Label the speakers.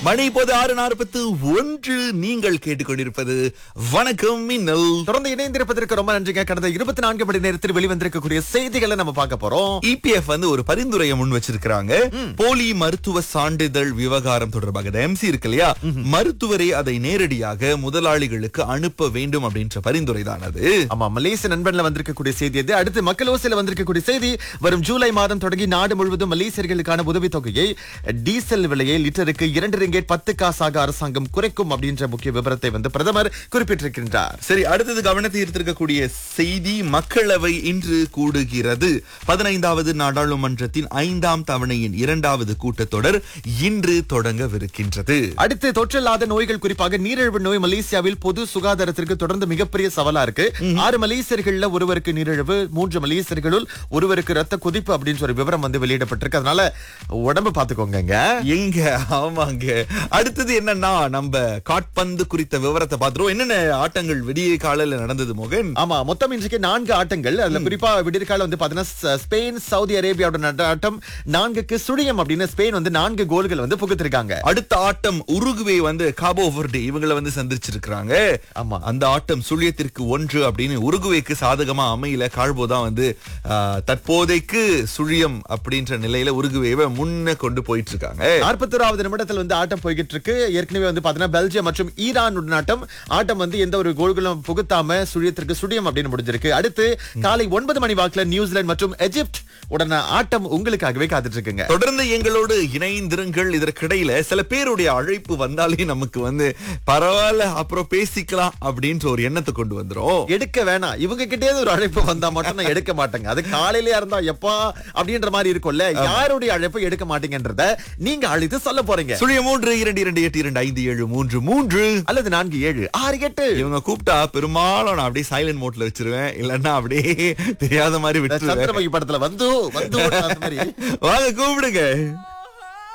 Speaker 1: மணி இப்போது ஆறு நாற்பத்து ஒன்று நீங்கள் கேட்டுக்கொண்டிருப்பது வணக்கம் மின்னல்
Speaker 2: தொடர்ந்து இணைந்திருப்பதற்கு ரொம்ப நன்றிங்க கடந்த இருபத்தி நான்கு மணி நேரத்தில் வெளிவந்திருக்கக்கூடிய செய்திகளை நம்ம பார்க்க போறோம்
Speaker 1: இபிஎஃப் வந்து ஒரு பரிந்துரையை முன் வச்சிருக்கிறாங்க போலி மருத்துவ சான்றிதழ் விவகாரம் தொடர்பாக எம்சி இருக்கு இல்லையா மருத்துவரை அதை நேரடியாக முதலாளிகளுக்கு அனுப்ப வேண்டும் அப்படின்ற பரிந்துரை தான் அது
Speaker 2: ஆமா மலேசிய நண்பன்ல வந்திருக்கக்கூடிய செய்தி இது அடுத்து மக்கள் ஓசையில வந்திருக்கக்கூடிய செய்தி வரும் ஜூலை மாதம் தொடங்கி நாடு முழுவதும் மலேசியர்களுக்கான உதவித்தொகையை டீசல் விலையை லிட்டருக்கு இரண்டு ரிங்கேட் பத்து காசாக அரசாங்கம் குறைக்கும் அப்படின்ற முக்கிய விவரத்தை வந்து பிரதமர் குறிப்பிட்டிருக்கின்றார்
Speaker 1: சரி அடுத்தது கவனத்தை ஈர்த்திருக்கக்கூடிய செய்தி மக்களவை இன்று கூடுகிறது பதினைந்தாவது நாடாளுமன்றத்தின் ஐந்தாம் தவணையின் இரண்டாவது கூட்டத்தொடர் இன்று தொடங்கவிருக்கின்றது
Speaker 2: அடுத்து தொற்றில்லாத நோய்கள் குறிப்பாக நீரிழிவு நோய் மலேசியாவில் பொது சுகாதாரத்திற்கு தொடர்ந்து மிகப்பெரிய சவாலா இருக்கு ஆறு மலேசியர்கள்ல ஒருவருக்கு நீரிழிவு மூன்று மலேசியர்களுள் ஒருவருக்கு ரத்த கொதிப்பு அப்படின்னு ஒரு விவரம் வந்து வெளியிடப்பட்டிருக்கு அதனால உடம்பு பாத்துக்கோங்க
Speaker 1: எங்க ஆமாங்க அடுத்தது என்னன்னா நம்ம காட்பந்து குறித்த விவரத்தை பாத்துருவோம் என்னென்ன ஆட்டங்கள் விடிய காலையில நடந்தது மோகன்
Speaker 2: ஆமா மொத்தம் இன்றைக்கு நான்கு ஆட்டங்கள் அதுல குறிப்பா விடியற்கால வந்து பாத்தீங்கன்னா ச- ஸ்பெயின் சவுதி அரேபியாவோட நட ஆட்டம் நான்குக்கு சுழியம் அப்படின்னு ஸ்பெயின் வந்து நான்கு கோல்கள் வந்து புகுத்திருக்காங்க
Speaker 1: அடுத்த ஆட்டம் உருகுவே வந்து காபோ வர்டே இவங்களை வந்து சந்திச்சிருக்கிறாங்க
Speaker 2: ஆமா.
Speaker 1: அந்த ஆட்டம் சுழியத்திற்கு ஒன்று அப்படின்னு உருகுவேக்கு சாதகமா அமையல கால்போ தான் வந்து ஆ, தற்போதைக்கு சுழியம் அப்படின்ற நிலையில உருகுவேவை முன்ன கொண்டு போயிட்டு இருக்காங்க
Speaker 2: நாற்பத்தோராவது நிமிடத்தில் வந்து ஆட்டம் போய்கிட்டு இருக்கு ஏற்கனவே வந்து பாத்தீங்கன்னா பெல்ஜியம் மற்றும் ஈரான் உடன் ஆட்டம் ஆட்டம் வந்து எந்த ஒரு கோல்களும் புகுத்தாம சுழியத்திற்கு சுழியம் அப்படின்னு முடிஞ்சிருக்கு அடுத்து காலை ஒன்பது மணி வாக்குல நியூசிலாந்து மற்றும் எஜிப்ட் உடனே ஆட்டம் உங்களுக்காகவே காத்துட்டு இருக்குங்க
Speaker 1: தொடர்ந்து எங்களோடு இணைந்திருங்கள் இதற்கிடையில சில பேருடைய அழைப்பு வந்தாலே நமக்கு வந்து பரவாயில்ல அப்புறம் பேசிக்கலாம் அப்படின்ற ஒரு எண்ணத்தை கொண்டு வந்துரும்
Speaker 2: எடுக்க வேணாம் இவங்க கிட்டே ஒரு அழைப்பு வந்தா மட்டும் நான் எடுக்க மாட்டேங்க அது காலையிலயா இருந்தா எப்பா அப்படின்ற மாதிரி இருக்கும்ல யாருடைய அழைப்பு எடுக்க மாட்டீங்கன்றத நீங்க அழைத்து சொல்ல போறீங்க
Speaker 1: சுழிய மூன்று இரண்டு இரண்டு எட்டு இரண்டு ஐந்து ஏழு மூன்று மூன்று
Speaker 2: அல்லது நான்கு ஏழு ஆறு எட்டு
Speaker 1: இவங்க கூப்பிட்டா பெரும்பாலும் நான் அப்படியே சைலண்ட் மோட்ல வச்சிருவேன் இல்லன்னா அப்படியே தெரியாத மாதிரி
Speaker 2: இந்த
Speaker 1: விட்டுருவேன்
Speaker 2: சந்திரமுகி படத்துல வந்து வந்து ஓடுன அந்த மாதிரி
Speaker 1: வாங்க கூப்பிடுங்க